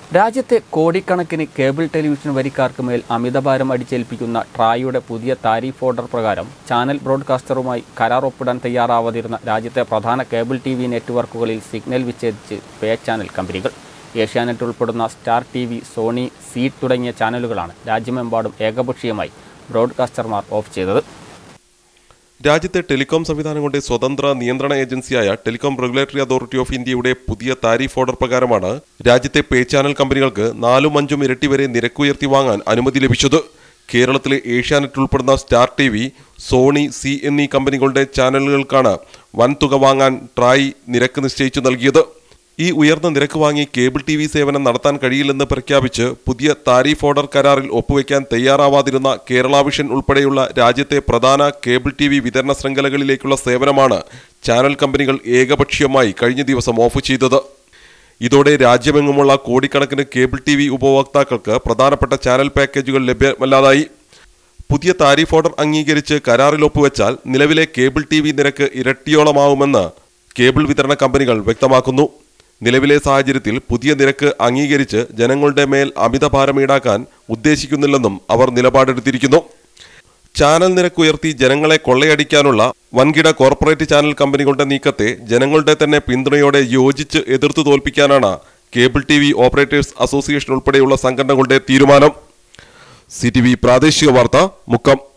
രാജ്യത്തെ കോടിക്കണക്കിന് cable television വരിക്കാർക്ക് മേൽ അമിതഭാരം അടിച്ചേൽപ്പിക്കുന്ന ട്രായുടെ പുതിയ താരിഫ് ഓർഡർ പ്രകാരം ചാനൽ ബ്രോഡ്കാസ്റ്ററുമായി കരാർ ഒപ്പിടാൻ തയ്യാറാവാതിരുന്ന രാജ്യത്തെ പ്രധാന കേബിൾ ടി വി നെറ്റ്വർക്കുകളിൽ സിഗ്നൽ വിച്ഛേദിച്ച് പേ ചാനൽ കമ്പനികൾ ഏഷ്യാനെറ്റ് ഉൾപ്പെടുന്ന Star T V Sony Zee തുടങ്ങിയ ചാനലുകളാണ് രാജ്യമെമ്പാടും ഏകപക്ഷീയമായി ബ്രോഡ്കാസ്റ്റർമാർ ഓഫ് ചെയ്തത് രാജ്യത്തെ ടെലികോം സംവിധാനങ്ങളുടെ സ്വതന്ത്ര നിയന്ത്രണ ഏജൻസിയായ ടെലികോം റെഗുലേറ്ററി അതോറിറ്റി ഓഫ് ഇന്ത്യയുടെ പുതിയ താരിഫ് ഓർഡർ പ്രകാരമാണ് രാജ്യത്തെ പേ ചാനൽ കമ്പനികൾക്ക് നാലും അഞ്ചും ഇരട്ടി വരെ നിരക്കുയർത്തി വാങ്ങാൻ അനുമതി ലഭിച്ചത് കേരളത്തിലെ ഏഷ്യാനെറ്റ് ഉൾപ്പെടുന്ന Star T V Sony Zee എന്നീ കമ്പനികളുടെ ചാനലുകൾക്കാണ് വൻതുക വാങ്ങാൻ ട്രായ് നിരക്ക് നിശ്ചയിച്ചു നൽകിയത് ഈ ഉയർന്ന നിരക്ക് വാങ്ങി കേബിൾ ടി വി സേവനം നടത്താൻ കഴിയില്ലെന്ന് പ്രഖ്യാപിച്ച് പുതിയ താരിഫ് ഓർഡർ കരാറിൽ ഒപ്പുവെക്കാൻ തയ്യാറാവാതിരുന്ന കേരള വിഷൻ ഉൾപ്പെടെയുള്ള രാജ്യത്തെ പ്രധാന കേബിൾ ടി വി വിതരണ ശൃംഖലകളിലേക്കുള്ള സേവനമാണ് ചാനൽ കമ്പനികൾ ഏകപക്ഷീയമായി കഴിഞ്ഞ ദിവസം ഓഫ് ചെയ്തത് ഇതോടെ രാജ്യമെങ്ങുമുള്ള കോടിക്കണക്കിന് കേബിൾ ടി വി ഉപഭോക്താക്കൾക്ക് പ്രധാനപ്പെട്ട ചാനൽ പാക്കേജുകൾ ലഭ്യമല്ലാതായി പുതിയ താരിഫ് ഓർഡർ അംഗീകരിച്ച് കരാറിൽ ഒപ്പുവെച്ചാൽ നിലവിലെ കേബിൾ ടി വി നിരക്ക് ഇരട്ടിയോളമാവുമെന്ന് കേബിൾ വിതരണ കമ്പനികൾ വ്യക്തമാക്കുന്നു നിലവിലെ സാഹചര്യത്തിൽ പുതിയ നിരക്ക് അംഗീകരിച്ച് ജനങ്ങളുടെ മേൽ അമിതഭാരം ഈടാക്കാൻ ഉദ്ദേശിക്കുന്നില്ലെന്നും അവർ നിലപാടെടുത്തിരിക്കുന്നു ചാനൽ നിരക്ക് ഉയർത്തി ജനങ്ങളെ കൊള്ളയടിക്കാനുള്ള വൻകിട കോർപ്പറേറ്റ് ചാനൽ കമ്പനികളുടെ നീക്കത്തെ ജനങ്ങളുടെ തന്നെ പിന്തുണയോടെ യോജിച്ച് എതിർത്തു തോൽപ്പിക്കാനാണ് cable T V operators association ഉൾപ്പെടെയുള്ള സംഘടനകളുടെ തീരുമാനം സി ടി വി പ്രാദേശിക വാർത്ത മുക്കം